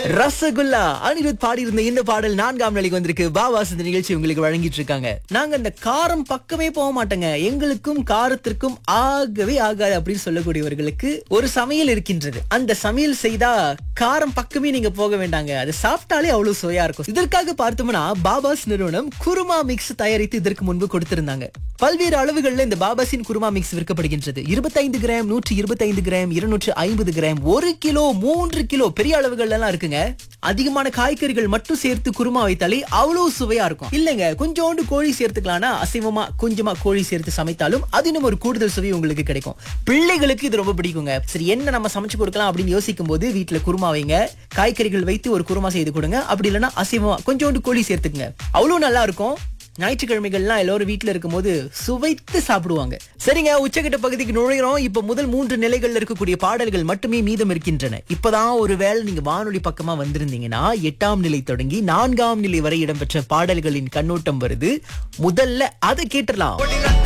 ரசகுல்லா அனிருத் பாடியிருந்த இந்த பாடல் நான்காம் நிலைக்கு வந்திருக்கு பாபாஸ் இந்த நிகழ்ச்சி உங்களுக்கு வழங்கிட்டு இருக்காங்க நாங்க இந்த காரம் பக்கமே போக மாட்டோங்க எங்களுக்கும் காரத்திற்கும் ஆகவே ஆகாது அப்படின்னு சொல்லக்கூடியவர்களுக்கு ஒரு சமையல் இருக்கின்றது அந்த சமையல் செய்தா காரம் பக்கமே நீங்க போக வேண்டாங்க அது சாப்பிட்டாலே அவ்வளவு சுவையா இருக்கும் இதற்காக பார்த்தோம்னா பாபாஸ் நிறுவனம் குருமா மிக்ஸ் தயாரித்து இதற்கு முன்பு கொடுத்திருந்தாங்க பல்வேறு அளவுகள்ல இந்த பாபாஸின் குருமா மிக்ஸ் விற்கப்படுகின்றது இருபத்தைந்து கிராம் நூற்றி இருபத்தைந்து கிராம் இருநூற்று ஐம்பது கிராம் ஒரு கிலோ மூன்று கிலோ பெரிய அளவுகள்ல எல்லாம் இருக்குங்க அதிகமான காய்கறிகள் மட்டும் சேர்த்து குருமா வைத்தாலே அவ்வளவு சுவையா இருக்கும் இல்லைங்க கொஞ்சோண்டு கோழி சேர்த்துக்கலாம்னா அசைவமா கொஞ்சமா கோழி சேர்த்து சமைத்தாலும் அது இன்னும் ஒரு கூடுதல் சுவை உங்களுக்கு கிடைக்கும் பிள்ளைகளுக்கு இது ரொம்ப பிடிக்குங்க சரி என்ன நம்ம சமைச்சு கொடுக்கலாம் அப்படின்னு யோசிக்கும் போது வீட்டுல குருமா வைங்க காய்கறிகள் வைத்து ஒரு குருமா செய்து கொடுங்க அப்படி இல்லைன்னா அசைவமா கொஞ்சோண்டு கோழி சேர்த்துக்குங்க அவ்வளவு நல்லா இருக்கும் ஞாயிற்றுக்கிழமைகள்லாம் எல்லாரும் வீட்ல இருக்கும்போது சுவைத்து சாப்பிடுவாங்க சரிங்க உச்சக்கட்ட பகுதிக்கு நுழைகிறோம் இப்ப முதல் மூன்று நிலைகள்ல இருக்கக்கூடிய பாடல்கள் மட்டுமே மீதம் இருக்கின்றன இப்பதான் ஒருவேளை நீங்க வானொலி பக்கமா வந்திருந்தீங்கன்னா எட்டாம் நிலை தொடங்கி நான்காம் நிலை வரை இடம்பெற்ற பாடல்களின் கண்ணோட்டம் வருது முதல்ல அதை கேட்டுடலாம்